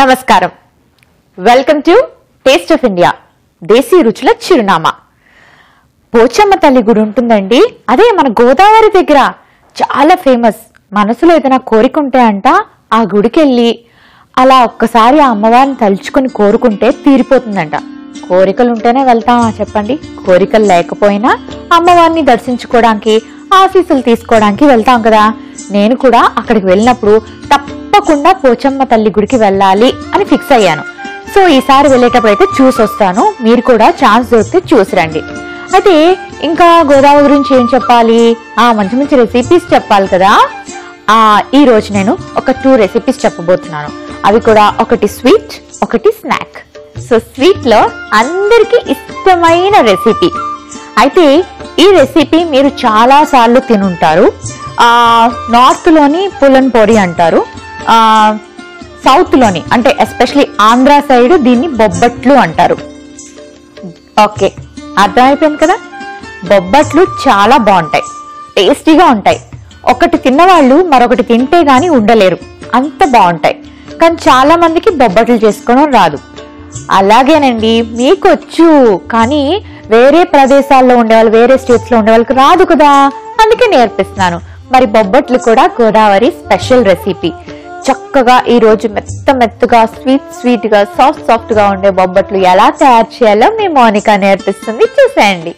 నమస్కారం welcome to taste of India దేశీ రుచుల చిరునామా పోచమ్మ తల్లి గుడి ఉంటుందండి అదే మన గోదావరి దగ్గర చాలా ఫేమస్ మనసులో ఏదైనా కోరిక ఉంటే అంట ఆ గుడికి వెళ్ళి అలా ఒక్కసారి ఆ అమ్మవారిని తలుచుకుని కోరుకుంటే తీరిపోతుందంట కోరికలు ఉంటేనే వెళ్తామా చెప్పండి కోరికలు లేకపోయినా అమ్మవారిని దర్శించుకోవడానికి ఆశీస్సులు తీసుకోవడానికి వెళ్తాం కదా నేను కూడా అక్కడికి వెళ్ళినప్పుడు తప్పకుండా పోచమ్మ తల్లి గుడికి వెళ్ళాలి అని ఫిక్స్ అయ్యాను సో ఈసారి వెళ్ళేటప్పుడు అయితే చూసి వస్తాను మీరు కూడా ఛాన్స్ దొరికితే చూసి రండి అయితే ఇంకా గోదావరి గురించి ఏం చెప్పాలి ఆ మంచి మంచి రెసిపీస్ చెప్పాలి కదా ఆ ఈ రోజు నేను ఒక టూ రెసిపీస్ చెప్పబోతున్నాను అవి కూడా ఒకటి స్వీట్ ఒకటి స్నాక్ సో స్వీట్ లో అందరికీ ఇష్టమైన రెసిపీ అయితే ఈ రెసిపీ మీరు చాలా సార్లు తినుంటారు ఆ నార్త్ లోని పులన్ పొడి అంటారు ఆ సౌత్ లోని అంటే ఎస్పెషలీ ఆంధ్ర సైడ్ దీన్ని బొబ్బట్లు అంటారు ఓకే అర్థమైపోయింది కదా బొబ్బట్లు చాలా బాగుంటాయి టేస్టీగా ఉంటాయి ఒకటి తిన్నవాళ్ళు మరొకటి తింటే గాని ఉండలేరు అంత బాగుంటాయి కానీ చాలా మందికి బొబ్బట్లు చేసుకోవడం రాదు అలాగేనండి మీకు వచ్చు కానీ వేరే ప్రదేశాల్లో ఉండేవాళ్ళు వేరే స్టేట్స్ లో ఉండే వాళ్ళకి రాదు కదా అందుకే నేర్పిస్తున్నాను మరి బొబ్బట్లు కూడా గోదావరి స్పెషల్ రెసిపీ చక్కగా ఈ రోజు మెత్త మెత్తగా స్వీట్ స్వీట్ గా సాఫ్ట్ సాఫ్ట్ గా ఉండే బొబ్బట్లు ఎలా తయారు చేయాలో మీ మోనికా నేర్పిస్తుంది చూసేయండి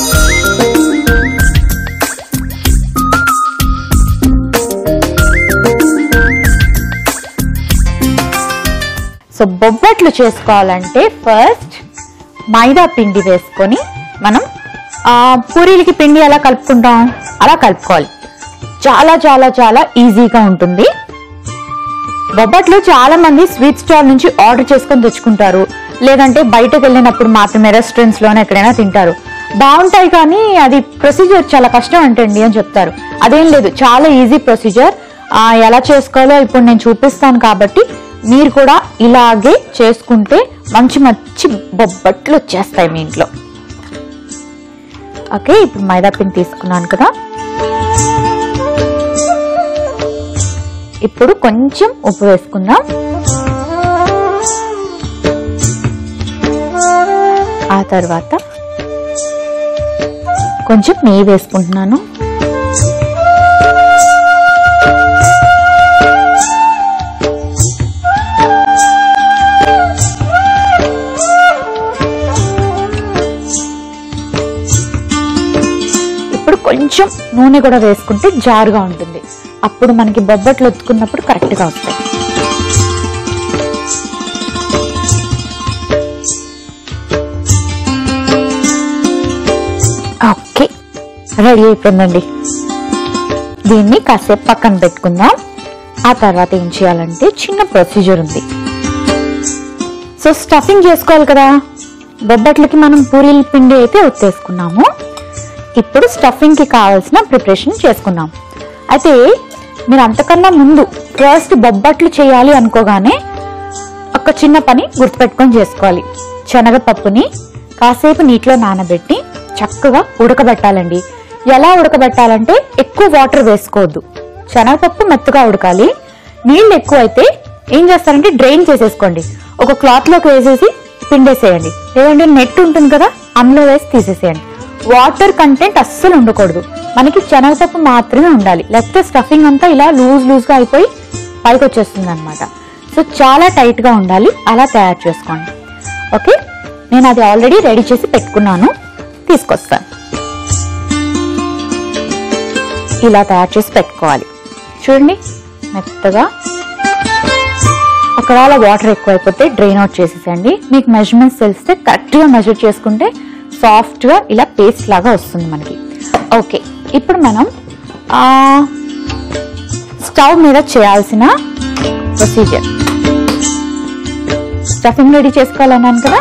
సో బొబ్బట్లు చేసుకోవాలంటే ఫస్ట్ మైదా పిండి వేసుకొని మనం ఆ, పూరీలకి పిండి ఎలా కలుపుకుంటాం అలా కలుపుకోవాలి చాలా చాలా చాలా ఈజీగా ఉంటుంది బొబ్బట్లు చాలా మంది స్వీట్ స్టాల్ నుంచి ఆర్డర్ చేసుకొని తెచ్చుకుంటారు లేదంటే బయటకు వెళ్ళినప్పుడు మాత్రమే రెస్టారెంట్స్ లోనే ఎక్కడైనా తింటారు బాగుంటాయి కానీ అది ప్రొసీజర్ చాలా కష్టం అంటండి అని చెప్తారు అదేం లేదు చాలా ఈజీ ప్రొసీజర్ ఎలా చేసుకోవాలో ఇప్పుడు నేను చూపిస్తాను కాబట్టి మీరు కూడా ఇలాగే చేసుకుంటే మంచి మంచి బొబ్బట్లు వచ్చేస్తాయి మీ ఇంట్లో ఓకే ఇప్పుడు మైదా పిండి తీసుకున్నాను కదా ఇప్పుడు కొంచెం ఉప్పు వేసుకుందాం ఆ తర్వాత కొంచెం నెయ్యి వేసుకుంటున్నాను ఇప్పుడు కొంచెం నూనె కూడా వేసుకుంటే జారుగా ఉంటుంది అప్పుడు మనకి బొబ్బట్లు ఒత్తుకున్నప్పుడు కరెక్ట్గా వస్తాయి ఓకే రెడీ అయిపోయిందండి దీన్ని కాసేపు పక్కన పెట్టుకుందాం ఆ తర్వాత ఏం చేయాలంటే చిన్న ప్రొసీజర్ ఉంది సో స్టఫింగ్ చేసుకోవాలి కదా బొబ్బట్లకి మనం పూరీల పిండి అయితే ఒత్తేసుకున్నాము ఇప్పుడు స్టఫింగ్ కి కావాల్సిన ప్రిపరేషన్ చేసుకుందాం అయితే మీరు అంతకన్నా ముందు ఫస్ట్ బొబ్బట్లు చేయాలి అనుకోగానే ఒక చిన్న పని గుర్తుపెట్టుకొని చేసుకోవాలి శనగపప్పుని కాసేపు నీటిలో నానబెట్టి చక్కగా ఉడకబెట్టాలండి ఎలా ఉడకబెట్టాలంటే ఎక్కువ వాటర్ వేసుకోవద్దు శనగపప్పు మెత్తగా ఉడకాలి నీళ్ళు ఎక్కువ అయితే ఏం చేస్తారంటే డ్రైన్ చేసేసుకోండి ఒక క్లాత్ లోకి వేసేసి పిండేసేయండి లేదంటే నెట్ ఉంటుంది కదా అందులో వేసి తీసేసేయండి వాటర్ కంటెంట్ అస్సలు ఉండకూడదు మనకి శనగపప్పు మాత్రమే ఉండాలి లేకపోతే స్టఫింగ్ అంతా ఇలా లూజ్ లూజ్ గా అయిపోయి పైకి వచ్చేస్తుంది అనమాట సో చాలా టైట్ గా ఉండాలి అలా తయారు చేసుకోండి ఓకే నేను అది ఆల్రెడీ రెడీ చేసి పెట్టుకున్నాను తీసుకొస్తాను ఇలా తయారు చేసి పెట్టుకోవాలి చూడండి మెత్తగా ఒకవేళ వాటర్ ఎక్కువైపోతే డ్రైన్ అవుట్ చేసేసండి మీకు మెజర్మెంట్స్ తెలిస్తే కరెక్ట్గా మెజర్ చేసుకుంటే సాఫ్ట్గా ఇలా పేస్ట్ లాగా వస్తుంది మనకి ఓకే ఇప్పుడు మనం ఆ, స్టవ్ మీద చేయాల్సిన ప్రొసీజర్ స్టఫింగ్ రెడీ చేసుకోవాలన్నాను కదా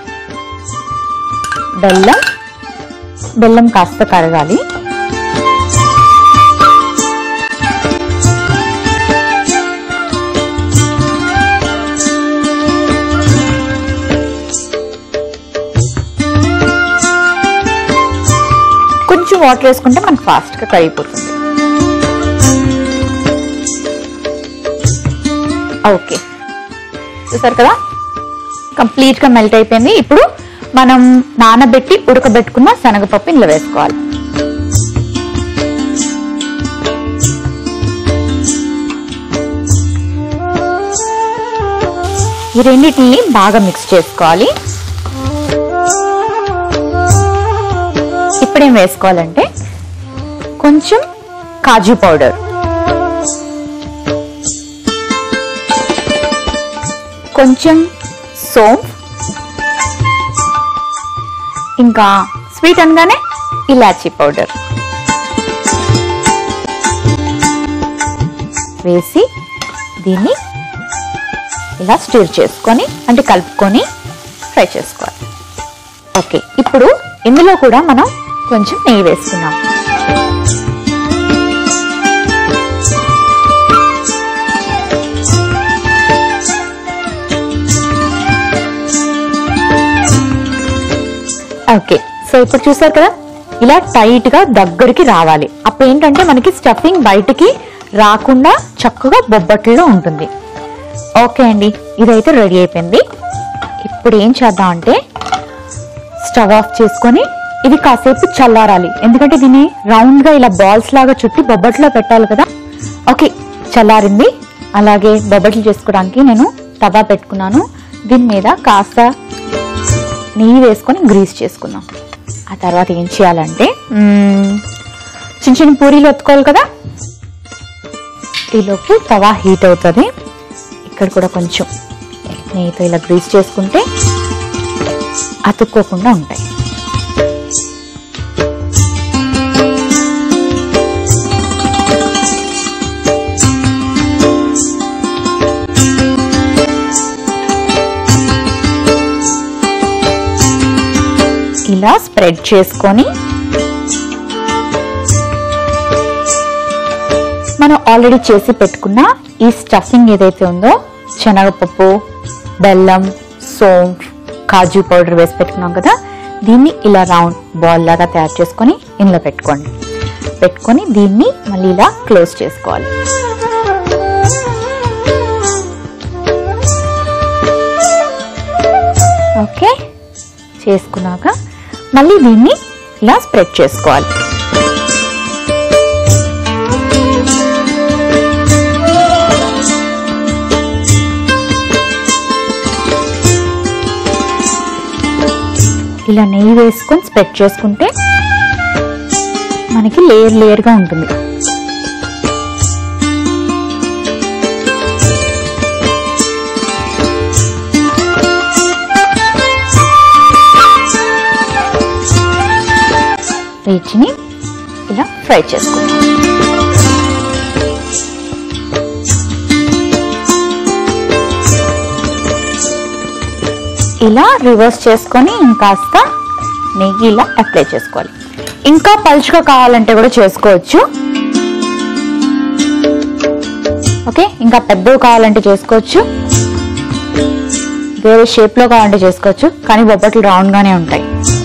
బెల్లం బెల్లం కాస్త కరగాలి కొంచెం వాటర్ వేసుకుంటే మనకు ఫాస్ట్ గా కరిగిపోతుంది ఓకే చూసారు కదా కంప్లీట్ గా మెల్ట్ అయిపోయింది ఇప్పుడు మనం నానబెట్టి ఉడకబెట్టుకున్న శనగపప్పు ఇందులో వేసుకోవాలి ఈ రెండింటిని బాగా మిక్స్ చేసుకోవాలి ఇప్పుడేం వేసుకోవాలంటే కొంచెం కాజు పౌడర్ కొంచెం సోంఫ్ ఇంకా స్వీట్ అనగానే ఇలాచీ పౌడర్ వేసి దీన్ని ఇలా స్టిర్ చేసుకొని అంటే కలుపుకొని ఫ్రై చేసుకోవాలి ఓకే ఇప్పుడు ఇందులో కూడా మనం కొంచెం నెయ్యి వేసుకున్నాం ఓకే సో ఇప్పుడు చూసారు కదా ఇలా టైట్ గా దగ్గరికి రావాలి అప్పుడు ఏంటంటే మనకి స్టఫింగ్ బయటికి రాకుండా చక్కగా బొబ్బట్లో ఉంటుంది ఓకే అండి ఇదైతే రెడీ అయిపోయింది ఇప్పుడు ఏం చేద్దాం అంటే స్టవ్ ఆఫ్ చేసుకొని ఇది కాసేపు చల్లారాలి ఎందుకంటే దీన్ని రౌండ్ గా ఇలా బాల్స్ లాగా చుట్టి బొబ్బట్లో పెట్టాలి కదా ఓకే చల్లారింది అలాగే బొబ్బట్లు చేసుకోవడానికి నేను తవా పెట్టుకున్నాను దీని మీద కాస్త నెయ్యి వేసుకొని గ్రీస్ చేసుకుందాం ఆ తర్వాత ఏం చేయాలంటే మ్మ్, చిన్న చిన్న పూరీలు ఒత్తుకోవాలి కదా ఈలోపు తవా హీట్ అవుతుంది ఇక్కడ కూడా కొంచెం నెయ్యితో ఇలా గ్రీస్ చేసుకుంటే అతుక్కోకుండా ఉంటాయి ఇలా స్ప్రెడ్ చేసుకొని మనం ఆల్రెడీ చేసి పెట్టుకున్న ఈ స్టఫింగ్ ఏదైతే ఉందో శనగపప్పు బెల్లం సోంఫ్ కాజు పౌడర్ వేసి పెట్టుకున్నాం కదా దీన్ని ఇలా రౌండ్ బాల్ లాగా తయారు చేసుకొని ఇందులో పెట్టుకోండి పెట్టుకొని దీన్ని మళ్ళీ ఇలా క్లోజ్ చేసుకోవాలి ఓకే చేసుకున్నాక మళ్ళీ దీన్ని ఇలా స్ప్రెడ్ చేసుకోవాలి ఇలా నెయ్యి వేసుకొని స్ప్రెడ్ చేసుకుంటే మనకి లేయర్ లేయర్గా ఉంటుంది వీటిని ఇలా ఫ్రై చేసుకుంటాం ఇలా రివర్స్ చేసుకొని ఇంకాస్త నెయ్యి ఇలా అప్లై చేసుకోవాలి ఇంకా పలుచుగా కావాలంటే కూడా చేసుకోవచ్చు ఓకే ఇంకా పెద్దవి కావాలంటే చేసుకోవచ్చు వేరే షేప్ లో కావాలంటే చేసుకోవచ్చు కానీ బొబ్బట్లు రౌండ్ గానే ఉంటాయి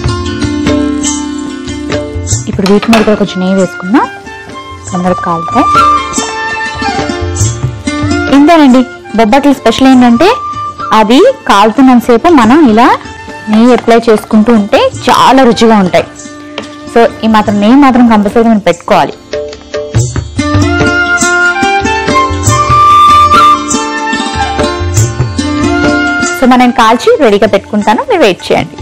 ఇప్పుడు వీటి మీద కూడా కొంచెం నెయ్యి వేసుకున్నా తొందరగా కాలుతాయి ఇంతేనండి బొబ్బట్లు స్పెషల్ ఏంటంటే అది కాలుతున్నంతసేపు మనం ఇలా నెయ్యి అప్లై చేసుకుంటూ ఉంటే చాలా రుచిగా ఉంటాయి సో ఈ మాత్రం నెయ్యి మాత్రం కంపల్సరీ మనం పెట్టుకోవాలి సో మనం కాల్చి రెడీగా పెట్టుకుంటాను మీరు వెయిట్ చేయండి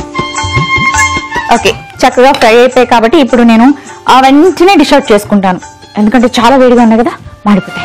ఓకే చక్కగా ఫ్రై అయిపోయాయి కాబట్టి ఇప్పుడు నేను ఆ వెంటనే డిష్ అవుట్ చేసుకుంటాను ఎందుకంటే చాలా వేడిగా ఉన్నాయి కదా మాడిపోతాయి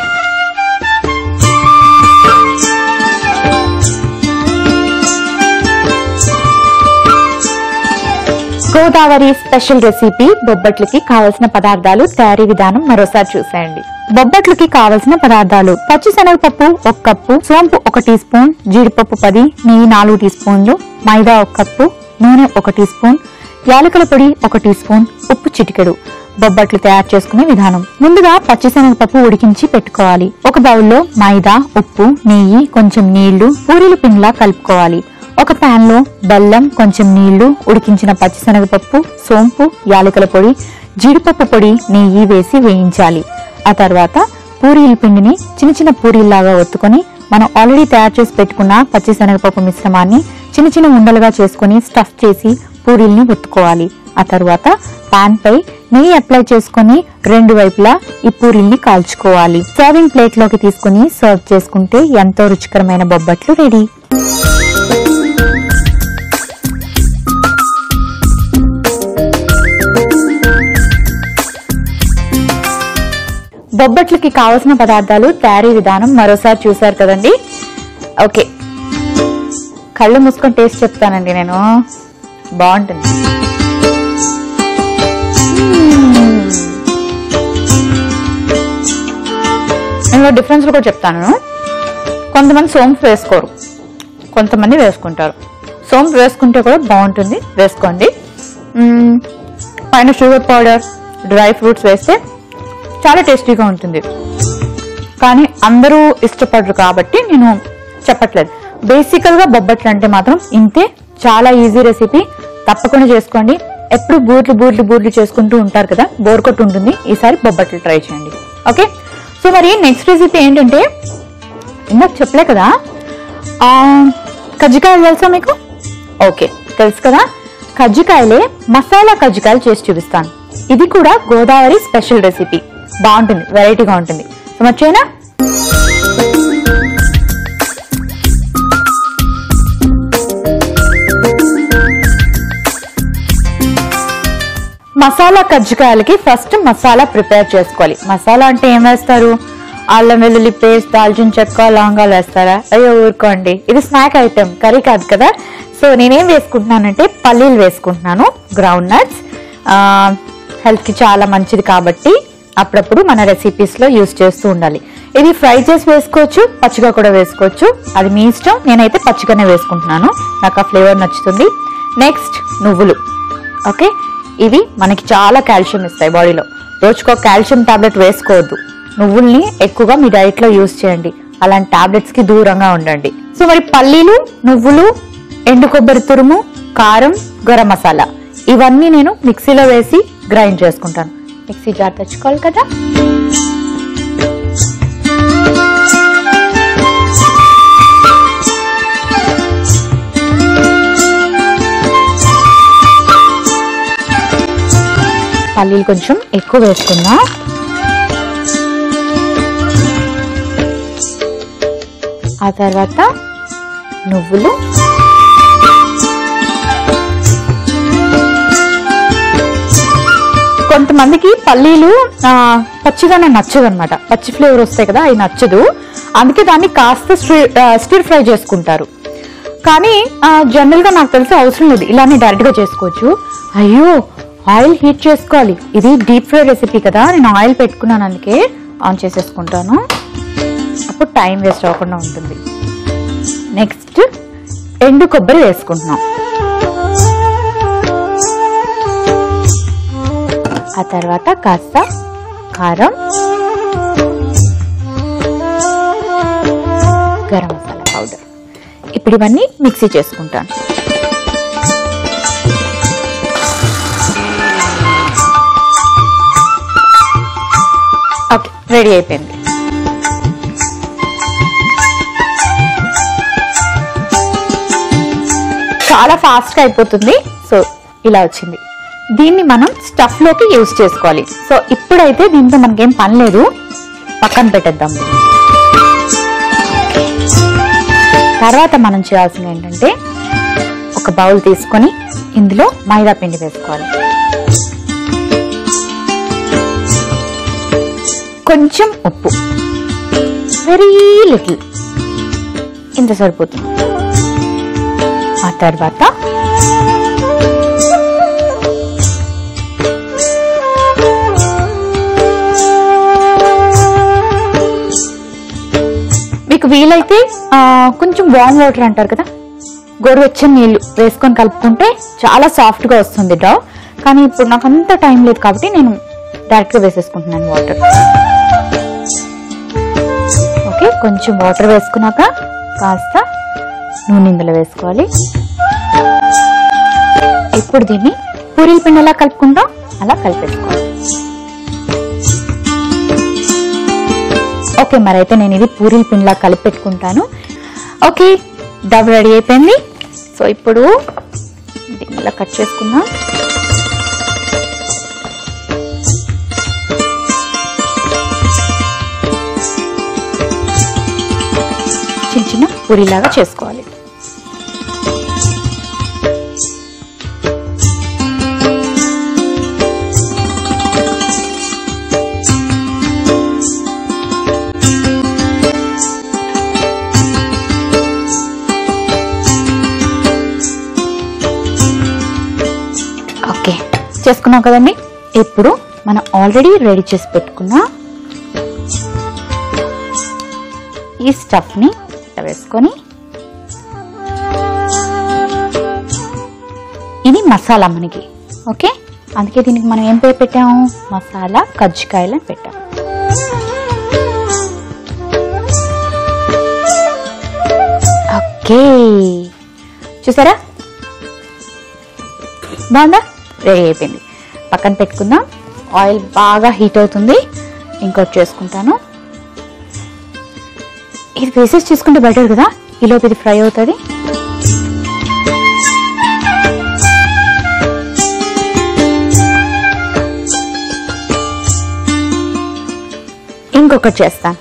గోదావరి స్పెషల్ రెసిపీ బొబ్బట్లకి కావలసిన పదార్థాలు తయారీ విధానం మరోసారి చూసేయండి బొబ్బట్లకి కావలసిన పదార్థాలు పచ్చి శనగపప్పు ఒక కప్పు సోంపు ఒక టీ స్పూన్ జీడిపప్పు పది నెయ్యి నాలుగు టీ స్పూన్లు మైదా ఒక కప్పు నూనె ఒక టీ స్పూన్ యాలకుల పొడి ఒక టీ స్పూన్ ఉప్పు చిటికెడు బొబ్బట్లు తయారు చేసుకునే విధానం ముందుగా పచ్చిశనగపప్పు ఉడికించి పెట్టుకోవాలి ఒక బౌల్లో మైదా ఉప్పు నెయ్యి కొంచెం నీళ్లు పూరీల పిండిలా కలుపుకోవాలి ఒక పాన్ లో బెల్లం కొంచెం నీళ్లు ఉడికించిన పచ్చిశనగపప్పు సోంపు యాలకుల పొడి జీడిపప్పు పొడి నెయ్యి వేసి వేయించాలి ఆ తర్వాత పూరీల పిండిని చిన్న చిన్న పూరీల్లాగా ఒత్తుకొని మనం ఆల్రెడీ తయారు చేసి పెట్టుకున్న పచ్చిశనగపప్పు మిశ్రమాన్ని చిన్న చిన్న ఉండలుగా చేసుకొని స్టఫ్ చేసి పూరీల్ని ఒత్తుకోవాలి ఆ తర్వాత పాన్ పై నెయ్యి అప్లై చేసుకొని రెండు వైపులా ఈ పూరీల్ని కాల్చుకోవాలి సర్వింగ్ ప్లేట్ లోకి తీసుకుని సర్వ్ చేసుకుంటే ఎంతో రుచికరమైన బొబ్బట్లు రెడీ బొబ్బట్లకి కావలసిన పదార్థాలు తయారీ విధానం మరోసారి చూసారు కదండి ఓకే కళ్ళు మూసుకొని టేస్ట్ చెప్తానండి నేను బాగుంటుంది మ్మ్. ఇందులో డిఫరెన్స్ కూడా చెప్తాను కొంతమంది సోంపు వేసుకోరు కొంతమంది వేసుకుంటారు సోంపు వేసుకుంటే కూడా బాగుంటుంది వేసుకోండి మ్మ్. పైన షుగర్ పౌడర్ డ్రై ఫ్రూట్స్ వేస్తే చాలా టేస్టీగా ఉంటుంది కానీ అందరూ ఇష్టపడరు కాబట్టి నేను చెప్పట్లేదు బేసికల్ గా బొబ్బట్లు అంటే మాత్రం ఇంతే చాలా ఈజీ రెసిపీ తప్పకుండా చేసుకోండి ఎప్పుడు బూర్లు బూర్లు బూర్లు చేసుకుంటూ ఉంటారు కదా బోర్ కొట్టు ఉంటుంది ఈసారి బొబ్బట్లు ట్రై చేయండి ఓకే సో మరి నెక్స్ట్ రెసిపీ ఏంటంటే ఇందాక చెప్పలే కదా ఆ, కజ్జికాయలు తెలుసా మీకు ఓకే తెలుసు కదా కజ్జికాయలే మసాలా కజ్జికాయలు చేసి చూపిస్తాను ఇది కూడా గోదావరి స్పెషల్ రెసిపీ బాగుంటుంది వెరైటీగా ఉంటుంది సో మర్చేనా మసాలా కజ్జికాయలకి ఫస్ట్ మసాలా ప్రిపేర్ చేసుకోవాలి మసాలా అంటే ఏం వేస్తారు అల్లం వెల్లుల్లి పేస్ట్ దాల్చిన చెక్క లవంగాలు వేస్తారా అయ్యో ఊరుకోండి ఇది స్నాక్ ఐటెం కర్రీ కాదు కదా సో నేనేం వేసుకుంటున్నానంటే పల్లీలు వేసుకుంటున్నాను గ్రౌండ్ నట్స్ హెల్త్ కి చాలా మంచిది కాబట్టి అప్పుడప్పుడు మన రెసిపీస్ లో యూస్ చేస్తూ ఉండాలి ఇది ఫ్రై చేసి వేసుకోవచ్చు పచ్చిగా కూడా వేసుకోవచ్చు అది మీ ఇష్టం నేనైతే పచ్చిగానే వేసుకుంటున్నాను నాకు ఆ ఫ్లేవర్ నచ్చుతుంది నెక్స్ట్ నువ్వులు ఓకే ఇవి మనకి చాలా కాల్షియం ఇస్తాయి బాడీలో రోజుకో కాల్షియం టాబ్లెట్ వేసుకోవద్దు నువ్వుల్ని ఎక్కువగా మీ డైట్ లో యూస్ చేయండి అలాంటి టాబ్లెట్స్ కి దూరంగా ఉండండి సో మరి పల్లీలు నువ్వులు ఎండు కొబ్బరి తురుము కారం గరం మసాలా ఇవన్నీ నేను మిక్సీలో వేసి గ్రైండ్ చేసుకుంటాను మిక్సీ జార్ తెచ్చుకోవాలి కదా పల్లీలు కొంచెం ఎక్కువ వేసుకుందాం ఆ తర్వాత నువ్వులు కొంతమందికి పల్లీలు ఆ, పచ్చిగానే నచ్చదు అనమాట పచ్చి ఫ్లేవర్ వస్తాయి కదా అవి నచ్చదు అందుకే దాన్ని కాస్త స్టిర్ ఫ్రై చేసుకుంటారు కానీ జనరల్ గా నాకు తెలిసి అవసరం లేదు ఇలానే డైరెక్ట్ గా చేసుకోవచ్చు అయ్యో ఆయిల్ హీట్ చేసుకోవాలి ఇది డీప్ ఫ్రై రెసిపీ కదా నేను ఆయిల్ పెట్టుకున్నాను అందుకే ఆన్ చేసేసుకుంటాను అప్పుడు టైం వేస్ట్ అవ్వకుండా ఉంటుంది నెక్స్ట్ ఎండు కొబ్బరి వేసుకుంటున్నాం ఆ తర్వాత కాస్త కారం గరం మసాలా పౌడర్ ఇప్పుడు ఇవన్నీ మిక్సీ చేసుకుంటాను ఓకే రెడీ అయిపోయింది చాలా ఫాస్ట్ గా అయిపోతుంది సో ఇలా వచ్చింది దీన్ని మనం స్టఫ్ లోకి యూజ్ చేసుకోవాలి సో ఇప్పుడైతే దీంతో మనకేం పని లేదు పక్కన పెట్టేద్దాం తర్వాత మనం చేయాల్సింది ఏంటంటే ఒక బౌల్ తీసుకొని ఇందులో మైదా పిండి వేసుకోవాలి కొంచెం ఉప్పు వెరీ లిటిల్ ఇంత సరిపోతుంది ఆ తర్వాత మీకు వీలైతే ఆ, కొంచెం వామ్ వాటర్ అంటారు కదా గోరువెచ్చని నీళ్లు వేసుకొని కలుపుకుంటే చాలా సాఫ్ట్ గా వస్తుంది డ్రా కానీ ఇప్పుడు నాకు అంత టైం లేదు కాబట్టి నేను డైరెక్ట్ గా వేసేసుకుంటున్నాను వాటర్ ఓకే కొంచెం వాటర్ వేసుకున్నాక కాస్త నూనె ఇందులో వేసుకోవాలి ఇప్పుడు దీన్ని పూరీల పిండి ఎలా కలుపుకుంటాం అలా కలిపేసుకోవాలి ఓకే మరైతే నేను ఇది పూరీల పిండిలా కలిపి పెట్టుకుంటాను ఓకే డబ్ రెడీ అయిపోయింది సో ఇప్పుడు దీన్ని ఇలా కట్ చేసుకుందాం చిన్న చిన్న పూరిలాగా చేసుకోవాలి ఓకే చేసుకున్నాం కదండి ఇప్పుడు మనం ఆల్రెడీ రెడీ చేసి పెట్టుకున్న ఈ స్టఫ్ని ఇట్లా వేసుకొని ఇది మసాలా మనకి ఓకే అందుకే దీనికి మనం ఏం పేరు పెట్టాము మసాలా కజ్జికాయలు అని పెట్టాము ఓకే చూసారా బాగుందా రెడీ అయిపోయింది పక్కన పెట్టుకుందాం ఆయిల్ బాగా హీట్ అవుతుంది ఇంకోటి చేసుకుంటాను ఇది వేసేసి చేసుకుంటే బెటర్ కదా ఈలోపు ఇది ఫ్రై అవుతుంది ఇంకొకటి చేస్తాను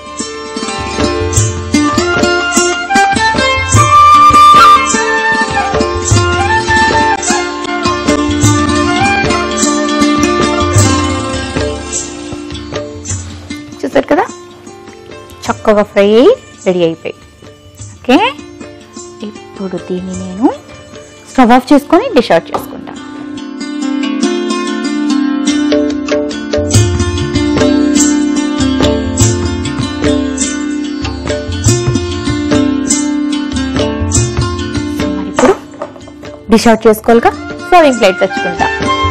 చూసారు కదా చక్కగా ఫ్రై అయ్యి రెడీ అయిపోయి ఓకే ఇప్పుడు దీన్ని నేను స్టవ్ ఆఫ్ చేసుకొని డిష్ అవుట్ చేసుకుంటాను సో మరి ఇప్పుడు డిష్ అవుట్ చేసుకోవాలిగా సర్వింగ్ ప్లేట్ తెచ్చుకుంటా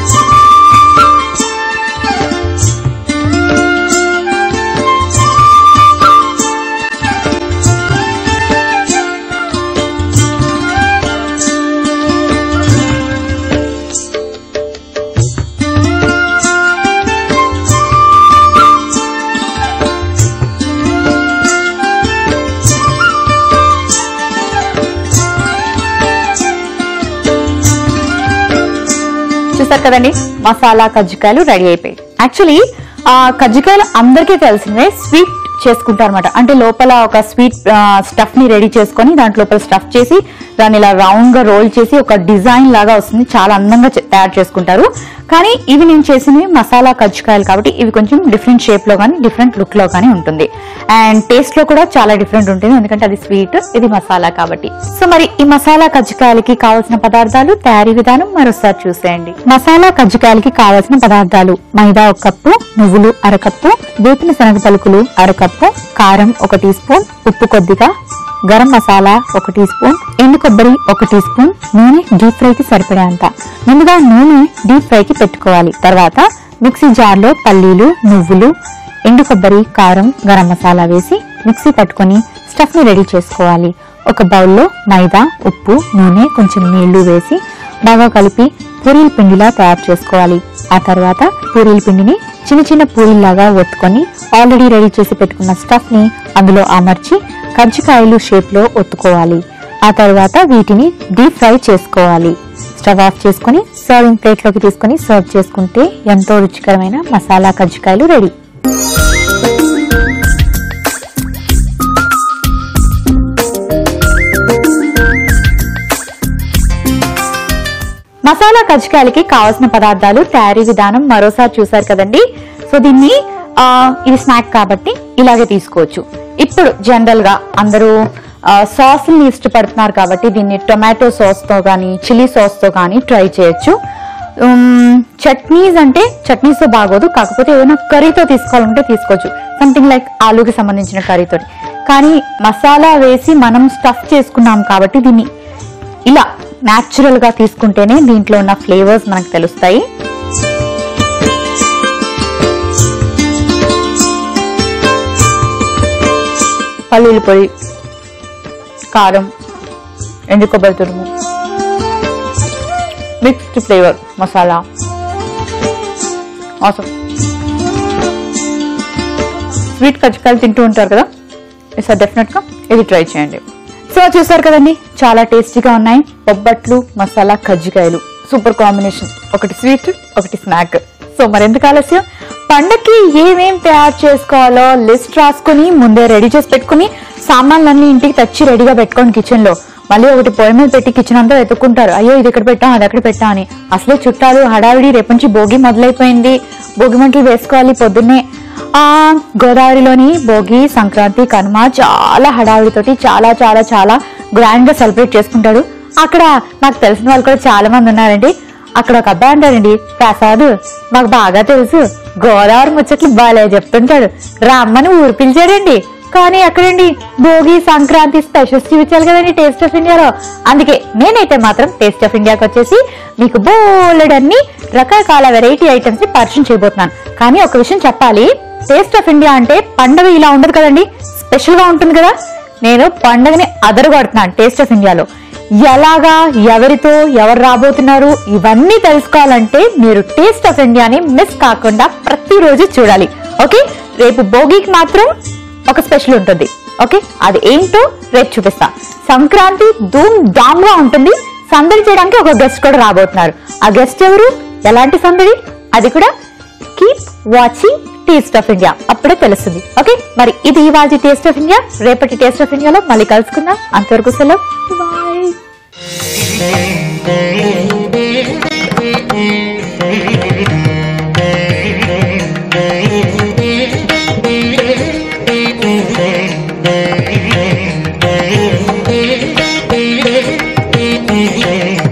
చూసారు కదండి మసాలా కజ్జికాయలు రెడీ అయిపోయాయి యాక్చువల్లీ ఆ కజ్జికాయలు అందరికీ తెలిసిందే స్వీట్ చేసుకుంటారు అనమాట అంటే లోపల ఒక స్వీట్ స్టఫ్ ని రెడీ చేసుకొని దాంట్ లోపల స్టఫ్ చేసి దాన్ని ఇలా రౌండ్ గా రోల్ చేసి ఒక డిజైన్ లాగా వస్తుంది చాలా అందంగా చే- తయారు చేసుకుంటారు కానీ ఇవి నేను చేసినవి మసాలా కజ్జికాయలు కాబట్టి ఇవి కొంచెం డిఫరెంట్ షేప్ లో కానీ డిఫరెంట్ లుక్ లో కానీ ఉంటుంది అండ్ టేస్ట్ లో కూడా చాలా డిఫరెంట్ ఉంటుంది ఎందుకంటే అది స్వీట్ ఇది మసాలా కాబట్టి సో మరి ఈ మసాలా కజ్జికాయలకి కావాల్సిన పదార్థాలు తయారీ విధానం మరోసారి చూసేయండి మసాలా కజ్జికాయలకి కావాల్సిన పదార్థాలు మైదా ఒక కప్పు నువ్వులు అరకప్పు వేపిన శనగ పలుకులు అరకప్పు కారం ఒక టీ స్పూన్ ఉప్పు కొద్దిగా గరం మసాలా ఒక టీ స్పూన్ ఎండు కొబ్బరి ఒక టీ స్పూన్ నూనె డీప్ ఫ్రై కి సరిపడేంత ముందుగా నూనె డీప్ ఫ్రై కి పెట్టుకోవాలి తర్వాత మిక్సీ జార్ లో పల్లీలు నువ్వులు ఎండు కొబ్బరి కారం గరం మసాలా వేసి మిక్సీ పట్టుకొని స్టఫ్ ని రెడీ చేసుకోవాలి ఒక బౌల్లో మైదా ఉప్పు నూనె కొంచెం నీళ్లు వేసి బాగా కలిపి పూరీల పిండిలా తయారు చేసుకోవాలి ఆ తర్వాత పూరీల పిండిని చిన్న చిన్న పూరీల్లాగా ఒత్తుకొని ఆల్రెడీ రెడీ చేసి పెట్టుకున్న స్టఫ్ ని అందులో అమర్చి కజ్జికాయలు షేప్ లో ఒత్తుకోవాలి ఆ తర్వాత వీటిని డీప్ ఫ్రై చేసుకోవాలి స్టవ్ ఆఫ్ చేసుకొని సర్వింగ్ ప్లేట్ లోకి తీసుకొని సర్వ్ చేసుకుంటే ఎంతో రుచికరమైన మసాలా కజ్జికాయలు రెడీ మసాలా కజ్జికాయలకి కావాల్సిన పదార్థాలు తయారీ విధానం మరోసారి చూసారు కదండి సో దీన్ని ఆ, ఇది స్నాక్ కాబట్టి ఇలాగే తీసుకోవచ్చు ఇప్పుడు జనరల్ గా అందరూ సాస్ ని ఇష్టపడుతున్నారు కాబట్టి దీన్ని టొమాటో సాస్ తో గానీ చిల్లీ సాస్ తో గానీ ట్రై చేయొచ్చు చట్నీస్ అంటే చట్నీస్ తో బాగోదు కాకపోతే ఏదైనా కర్రీతో తీసుకోవాలంటే తీసుకోవచ్చు సంథింగ్ లైక్ ఆలూకి సంబంధించిన కర్రీతో కానీ మసాలా వేసి మనం స్టఫ్ చేసుకున్నాం కాబట్టి దీన్ని ఇలా న్యాచురల్ గా తీసుకుంటేనే దీంట్లో ఉన్న ఫ్లేవర్స్ మనకు తెలుస్తాయి పల్లీల పొడి కారం ఎండు కొబ్బరి తురుము mixed flavour masala awesome sweet కజ్జికాయలు తింటూ ఉంటారు కదా సో డెఫినెట్ గా ఇది ట్రై చేయండి సో చూసారు కదండి చాలా టేస్టీగా ఉన్నాయి బొబ్బట్లు మసాలా కజ్జికాయలు సూపర్ కాంబినేషన్ ఒకటి స్వీట్ ఒకటి స్నాక్ సో మరెందుకు ఆలస్యం పండక్కి ఏమేం తయారు చేసుకోవాలో లిస్ట్ రాసుకుని ముందే రెడీ చేసి పెట్టుకుని సామాన్లన్నీ ఇంటికి తెచ్చి రెడీగా పెట్టుకోండి కిచెన్ లో మళ్ళీ ఒకటి పొయ్యి మీద పెట్టి కిచెన్ అంతా వెతుక్కుంటారు అయ్యో ఇది ఎక్కడ పెట్టాం అది ఎక్కడ పెట్టాం అని అసలే చుట్టాలు హడావిడి రేపు నుంచి భోగి మొదలైపోయింది భోగి మంటలు వేసుకోవాలి పొద్దున్నే ఆ గోదావరిలోని భోగి సంక్రాంతి కనుమ చాలా హడావిడితోటి చాలా చాలా చాలా గ్రాండ్ గా సెలబ్రేట్ చేసుకుంటాడు అక్కడ నాకు తెలిసిన వాళ్ళు కూడా చాలా మంది ఉన్నారండి అక్కడ ఒక అబ్బాయి అంటాడండి ప్రసాద్ మాకు బాగా తెలుసు గోదావరి ముచ్చట్లు బాలే చెప్తుంటాడు రమ్మని ఊరు పిలిచాడండి కానీ ఎక్కడండి భోగి సంక్రాంతి స్పెషల్స్ చూపించాలి కదండి టేస్ట్ ఆఫ్ ఇండియాలో అందుకే నేనైతే మాత్రం టేస్ట్ ఆఫ్ ఇండియాకి వచ్చేసి మీకు బోలెడన్ని రకరకాల వెరైటీ ఐటమ్స్ ని పరిచయం చేయబోతున్నాను కానీ ఒక విషయం చెప్పాలి టేస్ట్ ఆఫ్ ఇండియా అంటే పండగ ఇలా ఉండదు కదండి స్పెషల్ గా ఉంటుంది కదా నేను పండగని అదరగొడుతున్నాను టేస్ట్ ఆఫ్ ఇండియాలో ఎలాగా ఎవరితో ఎవరు రాబోతున్నారు ఇవన్నీ తెలుసుకోవాలంటే మీరు టేస్ట్ ఆఫ్ ఇండియాని మిస్ కాకుండా ప్రతిరోజు చూడాలి ఓకే రేపు భోగికి మాత్రం ఒక స్పెషల్ ఉంటుంది ఓకే అది ఏంటో రేపు చూపిస్తా సంక్రాంతి ధూమ్ ధామ్ గా ఉంటుంది సందడి చేయడానికి ఒక గెస్ట్ కూడా రాబోతున్నారు ఆ గెస్ట్ ఎవరు ఎలాంటి సందడి అది కూడా keep watching taste of India అప్పుడే తెలుస్తుంది ఓకే మరి ఇది ఇవాళ టేస్ట్ ఆఫ్ ఇండియా రేపటి టేస్ట్ ఆఫ్ ఇండియాలో మళ్ళీ కలుసుకుందాం అంతవరకు సెలవు బాయ్ Thank you.